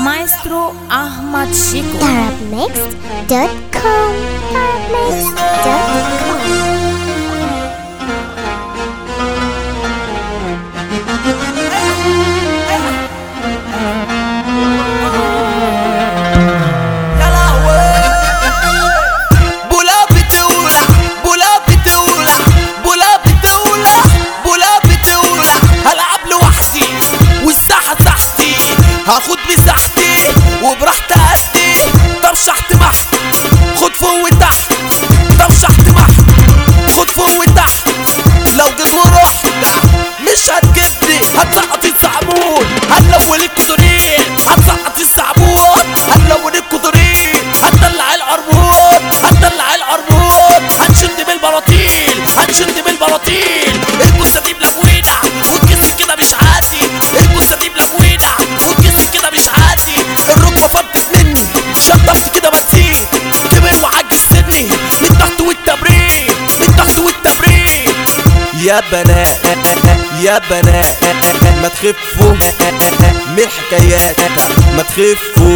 Maestro Ahmad Shiko Arabmixed.com Arabmixed.com يا لهوي بولا بتولع بولا بتولع بولا بتولع بولا بتولع هلعب لوحدي والساحة تحتي هاخد مساحتي وبراحتي ادي طب شحت محت خد فوق وتحت طب شحت محت خد فوق وتحت لو جيت ورحت مش هتجدي هتسقط الزعبون هنلون الكترين هتسقط الزعبون هنلون الكترين هتدلع القربون هتدلع القربون هنشد بالبراطيل هنشد بالبراطيل الجثه دي بلكوينه والجسم كده مش عادي الجثه دي بلكوينه والجسم كده مش عادي الركبه فضت مني شطفت كده بنزين كبر وعجز سني من الضغط والتمرين من الضغط والتمرين يا بنات يا بنات ما تخفوا من الحكايات ما تخفوا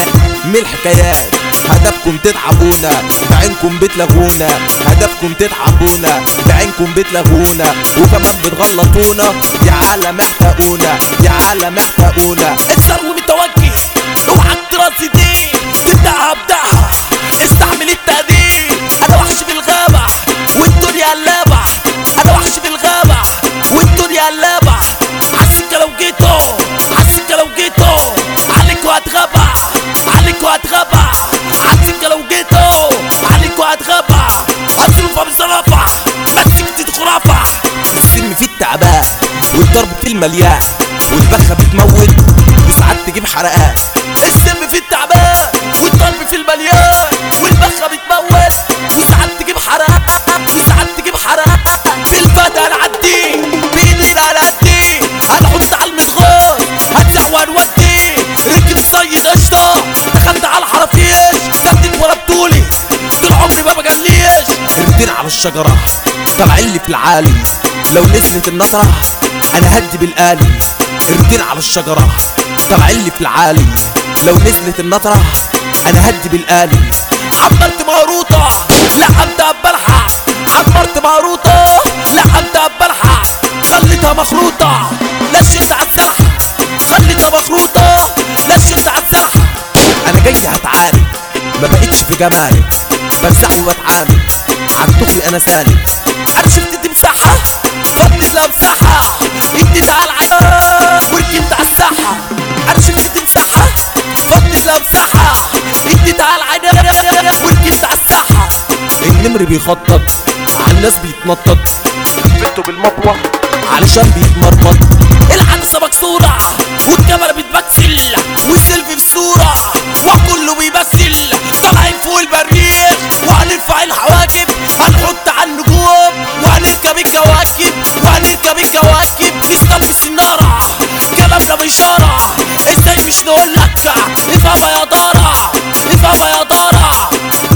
من الحكايات هدفكم تتعبونا بعينكم بتلغونا هدفكم تتعبونا بعينكم بتلغونا وكمان بتغلطونا يا عالم احتقونا يا عالم احتقونا الثروة متوجه اوعك ترازي دي تبدأها ابدأها استعمل التقدير انا وحش في الغابة والدنيا قلابة انا وحش في الغابة والدنيا قلابة عالسكة لو جيتوا عالسكة لو جيتوا عليكوا هتغابة عليكوا هتغابة عالسكة لو جيتوا عليكوا هتغابة هصرفها بصرافة مسكتي خرافة السم فيه التعبان والضرب فيه المليان والبخة بتموت وساعات تجيب حرقات السم فيه التعبان والضرب فيه المليان والبخة بتموت وساعات تجيب حرقات وساعات تجيب حرقات بالفتى هنعدي بايدينا هنعدي هنحط على المخاط هنزع ونودي ركب صيد قشطة دخلت على الحرافيش خدت ولا بطولي طول عمري ما بجليش قردين على الشجرة طالعين لي في العالي لو نزلت النطرة انا هدي بالآلي قردين على الشجرة طالعين لي في العالي لو نزلت النطرة انا هدي بالآلي عمرت مهروطة لحمت بلحة عمرت مهروطة لحمت بلحة خليتها مخروطة لا شد على الزحمة خليتها مخروطة لا شد على الزحمة انا جاي هتعاني ما بقتش في جمالي بمسح واتعامل عالدغري انا سالم انا شفت دي مساحة فضت لها مساحة اديت على العيال وركبت على الساحة انا شفت دي مساحة فضت لها مساحة اديت على العيال وركبت على الساحة النمر بيخطط على الناس بيتنطط قفلته بالمطوة علشان بيتمرمط العدسة مكسورة والكاميرا بتبتسل والسيلفي في صورة وكله بيمثل طالعين فوق المريخ وهنرفع الحواجب هنحط على النجوم وهنركب الكواكب وهنركب الكواكب اسلام السنارة كلامنا بإشارة ازاي مش نقول لك افهمها يا دارة افهمها يا دارة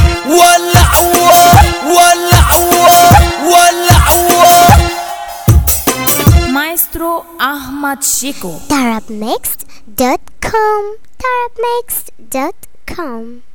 ولعوا ولعوا ولعوا Maestro Ahmad Shiko Arabmixed.com Arabmixed.com